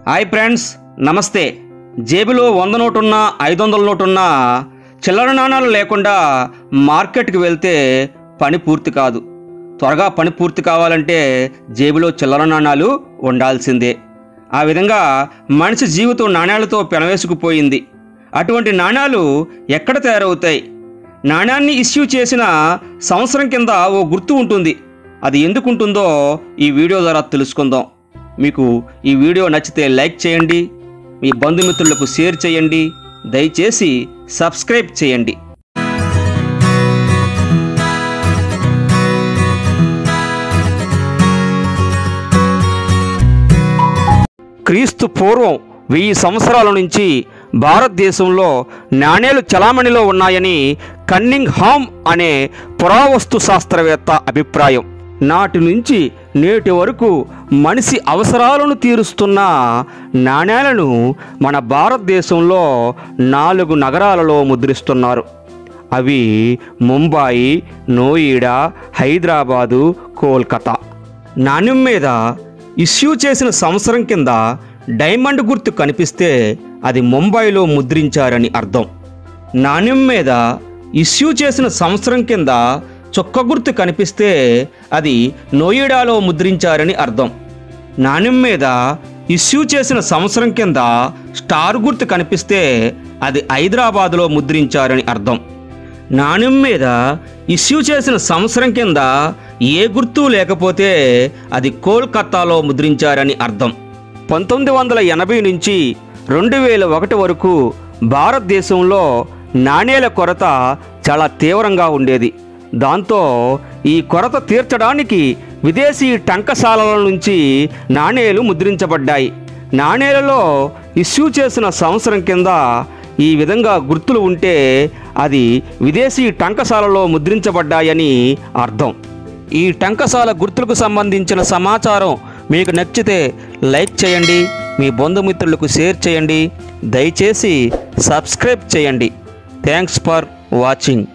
hi friends నమస్తే జేబులో వంద నోటున్నా ఐదు వందల నోటున్నా చిల్లర నాణాలు లేకుండా మార్కెట్కి వెళ్తే పని పూర్తి కాదు త్వరగా పని పూర్తి కావాలంటే జేబులో చిల్లర నాణాలు ఉండాల్సిందే ఆ విధంగా మనిషి జీవితం నాణ్యాలతో పెనవేసుకుపోయింది అటువంటి నాణ్యాలు ఎక్కడ తయారవుతాయి నాణ్యాన్ని ఇష్యూ చేసిన సంవత్సరం కింద ఓ గుర్తు ఉంటుంది అది ఎందుకు ఉంటుందో ఈ వీడియో ద్వారా తెలుసుకుందాం మీకు ఈ వీడియో నచ్చితే లైక్ చేయండి మీ బంధుమిత్రులకు షేర్ చేయండి దయచేసి సబ్స్క్రైబ్ చేయండి క్రీస్తు పూర్వం వెయ్యి సంవత్సరాల నుంచి భారతదేశంలో నాణేలు చలామణిలో ఉన్నాయని కన్నింగ్ హామ్ అనే పురావస్తు శాస్త్రవేత్త అభిప్రాయం నాటి నుంచి నేటి వరకు మనిషి అవసరాలను తీరుస్తున్న నాణేలను మన భారతదేశంలో నాలుగు నగరాలలో ముద్రిస్తున్నారు అవి ముంబాయి నోయిడా హైదరాబాదు కోల్కతా నాణ్యం మీద ఇష్యూ చేసిన సంవత్సరం కింద డైమండ్ గుర్తు కనిపిస్తే అది ముంబైలో ముద్రించారని అర్థం నాణ్యం మీద ఇష్యూ చేసిన సంవత్సరం కింద చొక్క గుర్తు కనిపిస్తే అది నోయిడాలో ముద్రించారని అర్థం నాణ్యం మీద ఇష్యూ చేసిన సంవత్సరం కింద స్టార్ గుర్తు కనిపిస్తే అది హైదరాబాదులో ముద్రించారని అర్థం నాణ్యం మీద ఇష్యూ చేసిన సంవత్సరం కింద ఏ గుర్తు లేకపోతే అది కోల్కత్తాలో ముద్రించారని అర్థం పంతొమ్మిది వందల ఎనభై నుంచి రెండు వేల ఒకటి వరకు భారతదేశంలో నాణేల కొరత చాలా తీవ్రంగా ఉండేది దాంతో ఈ కొరత తీర్చడానికి విదేశీ టంకశాలల నుంచి నాణేలు ముద్రించబడ్డాయి నాణేలలో ఇష్యూ చేసిన సంవత్సరం కింద ఈ విధంగా గుర్తులు ఉంటే అది విదేశీ టంకశాలలో ముద్రించబడ్డాయని అర్థం ఈ టంకశాల గుర్తులకు సంబంధించిన సమాచారం మీకు నచ్చితే లైక్ చేయండి మీ బంధుమిత్రులకు షేర్ చేయండి దయచేసి సబ్స్క్రైబ్ చేయండి థ్యాంక్స్ ఫర్ వాచింగ్